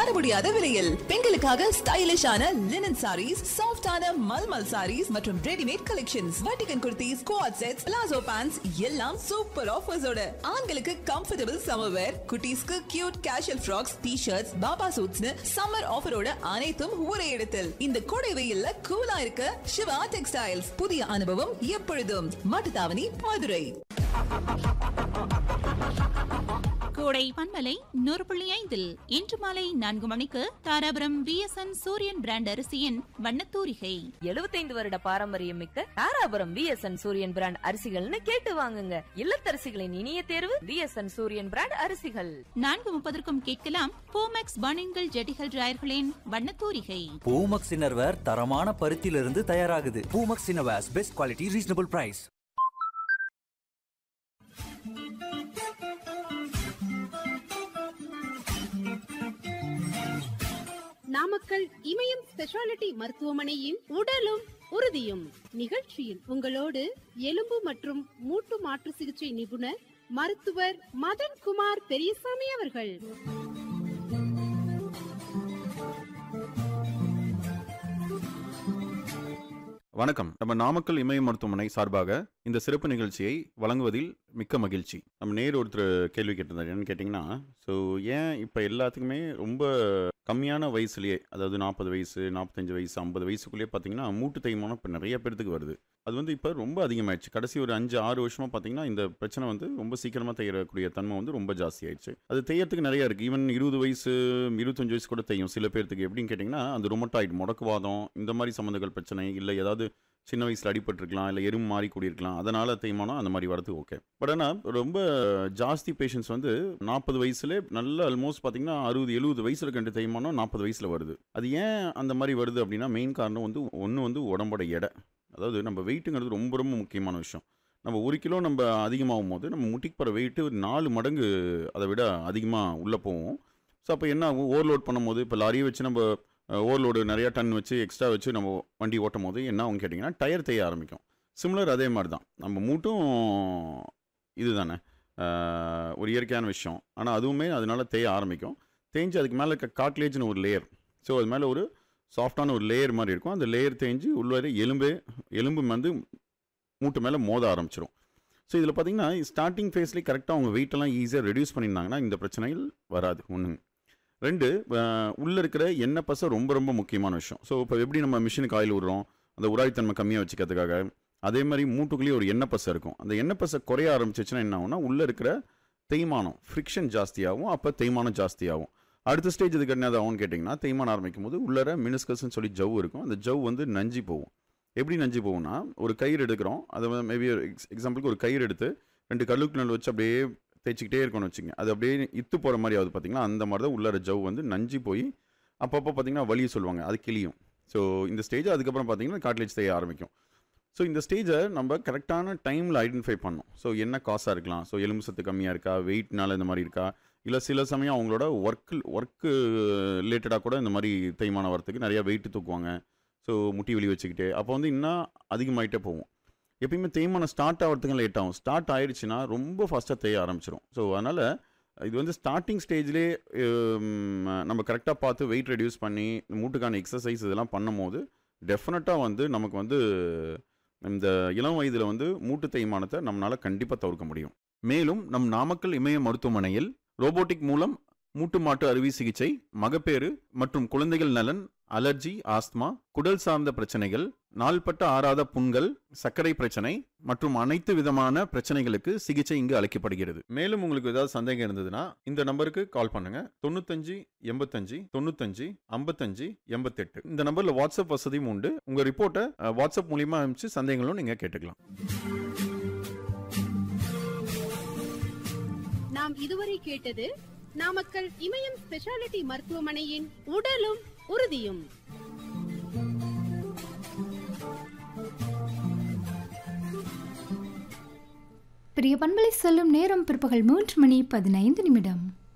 தர முடியாத விலையில் பெண்களுக்காக ஸ்டைலிஷான லினன் சாரீஸ் சாஃப்டான மல்மல் சாரீஸ் மற்றும் ரெடிமேட் கலெக்ஷன்ஸ் வட்டிகன் குர்த்திஸ் குவாட் செட்ஸ் பிளாசோ பேண்ட்ஸ் எல்லாம் சூப்பர் ஆஃபர்ஸோட ஆண்களுக்கு கம்ஃபர்டபுள் சம்மர் வேர் குட்டீஸ்க்கு cute casual frocks T shirts பாபா சூட்ஸ்னு சம்மர் ஆஃபரோட அனைத்தும் ஒரே இடத்தில் இந்த கோடை வெயில்ல கூலா இருக்க சிவா டெக்ஸ்டைல்ஸ் புதிய அனுபவம் எப்பொழுதும் மாட்டுத்தாவணி மதுரை கோடை பண்பலை நூறு புள்ளி ஐந்தில் இன்று மாலை நான்கு மணிக்கு தாராபுரம் விஎஸ்என் சூரியன் பிராண்ட் அரிசியின் வண்ணத்தூரிகை 75 வருட பாரம்பரியம் மிக்க தாராபுரம் விஎஸ்என் சூரியன் பிராண்ட் அரிசிகள்னு கேட்டு வாங்குங்க இல்லத்தரசிகளின் இனிய தேர்வு விஎஸ்என் சூரியன் பிராண்ட் அரிசிகள் நான்கு முப்பதற்கும் கேட்கலாம் போமெக்ஸ் பனின்கள் ஜெட்டிகள் டிராயர்களின் வண்ணத்தூரிகை பூமக்ஸ் இன்னர்வேர் தரமான பருத்தியிலிருந்து தயாராகுது பூமக்ஸ் innerwears best quality reasonable price Namakkal Imayam speciality மருத்துவமனையின் உடலும் உறுதியும் நிகழ்ச்சியில் உங்களோடு எலும்பு மற்றும் மூட்டு மாற்று சிகிச்சை நிபுணர் மருத்துவர் மதன் குமார் பெரியசாமி அவர்கள் வணக்கம் நம்ம நாமக்கல் இமய மருத்துவமனை சார்பாக இந்த சிறப்பு நிகழ்ச்சியை வழங்குவதில் மிக்க மகிழ்ச்சி நம்ம நேர் ஒருத்தர் கேள்வி கேட்டிருந்தார் என்னன்னு கேட்டிங்கன்னா ஸோ ஏன் இப்போ எல்லாத்துக்குமே ரொம்ப கம்மியான வயசுலேயே அதாவது நாற்பது வயசு நாற்பத்தஞ்சு வயசு ஐம்பது வயசுக்குள்ளேயே பார்த்தீங்கன்னா மூட்டு தேய்மானம் இப்போ நிறைய பேர்த்துக்கு வருது அது வந்து இப்போ ரொம்ப அதிகமாயிடுச்சு கடைசி ஒரு அஞ்சு ஆறு வருஷமாக பார்த்தீங்கன்னா இந்த பிரச்சனை வந்து ரொம்ப சீக்கிரமாக தேயக்கூடிய தன்மை வந்து ரொம்ப ஜாஸ்தி ஆயிடுச்சு அது தேயறதுக்கு நிறைய இருக்குது ஈவன் இருபது வயசு இருபத்தஞ்சு வயசு கூட தேயும் சில பேர்த்துக்கு எப்படின்னு கேட்டிங்கன்னா அந்த ரொமட்டாய்டு முடக்குவாதம் இந்த மாதிரி சம்மந்தங்கள் பிரச்சனை இல்லை ஏதாவது சின்ன வயசில் அடிபட்டிருக்கலாம் இல்லை எறும்பு மாறி கூடியிருக்கலாம் அதனால் தேய்மானம் அந்த மாதிரி வரது ஓகே பட் ஆனால் ரொம்ப ஜாஸ்தி பேஷண்ட்ஸ் வந்து நாற்பது வயசுல நல்ல ஆல்மோஸ்ட் பார்த்தீங்கன்னா அறுபது எழுபது வயசுல கண்டு தேய்மானம் நாற்பது வயசில் வருது அது ஏன் அந்த மாதிரி வருது அப்படின்னா மெயின் காரணம் வந்து ஒன்று வந்து உடம்போட எடை அதாவது நம்ம வெயிட்டுங்கிறது ரொம்ப ரொம்ப முக்கியமான விஷயம் நம்ம ஒரு கிலோ நம்ம அதிகமாகும் போது நம்ம முட்டிக்கு போகிற வெயிட்டு ஒரு நாலு மடங்கு அதை விட அதிகமாக உள்ளே போவோம் ஸோ அப்போ என்ன ஆகும் ஓவர்லோட் பண்ணும்போது இப்போ லாரியை வச்சு நம்ம ஓவர்லோடு நிறையா டன் வச்சு எக்ஸ்ட்ரா வச்சு நம்ம வண்டி ஓட்டும் போது என்ன ஆகும் கேட்டிங்கன்னா டயர் தேய ஆரம்பிக்கும் சிமிலர் அதே மாதிரி தான் நம்ம மூட்டும் இது தானே ஒரு இயற்கையான விஷயம் ஆனால் அதுவுமே அதனால தேய ஆரம்பிக்கும் தேஞ்சு அதுக்கு மேலே இருக்க காட்லேஜ்னு ஒரு லேயர் ஸோ அது மேலே ஒரு சாஃப்டான ஒரு லேயர் மாதிரி இருக்கும் அந்த லேயர் தேஞ்சு உள்ளே எலும்பு எலும்பு வந்து மூட்டு மேலே மோத ஆரம்பிச்சிடும் ஸோ இதில் பார்த்தீங்கன்னா ஸ்டார்டிங் ஃபேஸ்லேயே கரெக்டாக அவங்க வெயிட்டெல்லாம் ஈஸியாக ரெடியூஸ் பண்ணியிருந்தாங்கன்னா இந்த பிரச்சனைகள் வராது ஒன்று ரெண்டு உள்ளே இருக்கிற எண்ணெய் பசை ரொம்ப ரொம்ப முக்கியமான விஷயம் ஸோ இப்போ எப்படி நம்ம மிஷினுக்கு ஆயில் விடுறோம் அந்த உராய்த்தன்மை கம்மியாக வச்சுக்கிறதுக்காக அதே மாதிரி மூட்டுக்குள்ளேயே ஒரு எண்ணெய் பசை இருக்கும் அந்த எண்ணெய் பசை குறைய ஆரம்பிச்சிச்சுன்னா என்ன ஆகும்னா உள்ளே இருக்கிற தேய்மானம் ஃப்ரிக்ஷன் ஜாஸ்தியாகும் அப்போ தேய்மானம் ஜாஸ்தியாகும் அடுத்த ஸ்டேஜ் இதுக்கு என்ன ஆகும்னு கேட்டிங்கன்னா தேய்மானம் ஆரம்பிக்கும் போது உள்ளர மினிஸ்கஸ்ன்னு சொல்லி ஜவ் இருக்கும் அந்த ஜவ் வந்து நஞ்சி போகும் எப்படி நஞ்சி போகும்னா ஒரு கயிறு எடுக்கிறோம் அதை மேபி எக்ஸாம்பிளுக்கு ஒரு கயிறு எடுத்து ரெண்டு கல்லுக்கு நல் வச்சு அப்படியே தேய்ச்சிக்கிட்டே இருக்கணும்னு வச்சுங்க அது அப்படியே இத்து போகிற மாதிரி ஆகுது பார்த்தீங்கன்னா அந்த மாதிரி தான் உள்ளர ஜவ் வந்து நஞ்சி போய் அப்பப்போ பார்த்தீங்கன்னா வலியை சொல்லுவாங்க அது கிளியும் ஸோ இந்த ஸ்டேஜ் அதுக்கப்புறம் பார்த்தீங்கன்னா காட்லேஜ் தேய ஆரம்பிக்கும் ஸோ இந்த ஸ்டேஜை நம்ம கரெக்டான டைமில் ஐடென்டிஃபை பண்ணணும் ஸோ என்ன காசாக இருக்கலாம் ஸோ எலும்பு சத்து கம்மியாக இருக்கா வெயிட்னால இந்த மாதிரி இருக்கா இல்லை சில சமயம் அவங்களோட ஒர்க்கு ஒர்க்கு ரிலேட்டடாக கூட இந்த மாதிரி தேய்மானம் வரத்துக்கு நிறையா வெயிட்டு தூக்குவாங்க ஸோ முட்டி வெளி வச்சுக்கிட்டு அப்போ வந்து இன்னும் அதிகமாகிட்டே போகும் எப்பயுமே தேய்மானம் ஸ்டார்ட் ஆகிறதுக்கு லேட் ஆகும் ஸ்டார்ட் ஆயிடுச்சுன்னா ரொம்ப ஃபாஸ்ட்டாக தேய ஆரம்பிச்சிடும் ஸோ அதனால் இது வந்து ஸ்டார்டிங் ஸ்டேஜ்லேயே நம்ம கரெக்டாக பார்த்து வெயிட் ரெடியூஸ் பண்ணி மூட்டுக்கான எக்ஸசைஸ் இதெல்லாம் பண்ணும்போது டெஃபினட்டாக வந்து நமக்கு வந்து இந்த இளம் வயதில் வந்து மூட்டு தேய்மானத்தை நம்மளால் கண்டிப்பாக தவிர்க்க முடியும் மேலும் நம் நாமக்கல் இமய மருத்துவமனையில் ரோபோட்டிக் மூலம் மூட்டு மாட்டு அறுவை சிகிச்சை மகப்பேறு மற்றும் குழந்தைகள் நலன் அலர்ஜி ஆஸ்துமா குடல் சார்ந்த பிரச்சனைகள் நாள்பட்ட ஆறாத புண்கள் சர்க்கரை பிரச்சனை மற்றும் அனைத்து விதமான பிரச்சனைகளுக்கு சிகிச்சை இங்கு அளிக்கப்படுகிறது மேலும் உங்களுக்கு ஏதாவது சந்தேகம் இருந்ததுன்னா இந்த நம்பருக்கு கால் பண்ணுங்க தொண்ணூத்தஞ்சு எண்பத்தஞ்சு தொண்ணூத்தஞ்சு ஐம்பத்தஞ்சு எண்பத்தெட்டு இந்த நம்பர்ல வாட்ஸ்அப் வசதியும் உண்டு உங்க ரிப்போர்ட்டை வாட்ஸ்அப் மூலியமா அனுப்பிச்சு சந்தேகங்களும் நீங்க கேட்டுக்கலாம் நாம் இதுவரை கேட்டது நாமக்கல் இமயம் ஸ்பெஷாலிட்டி மருத்துவமனையின் உடலும் உறுதியும் பிரிய பண்பலை சொல்லும் நேரம் பிற்பகல் மூன்று மணி பதினைந்து நிமிடம்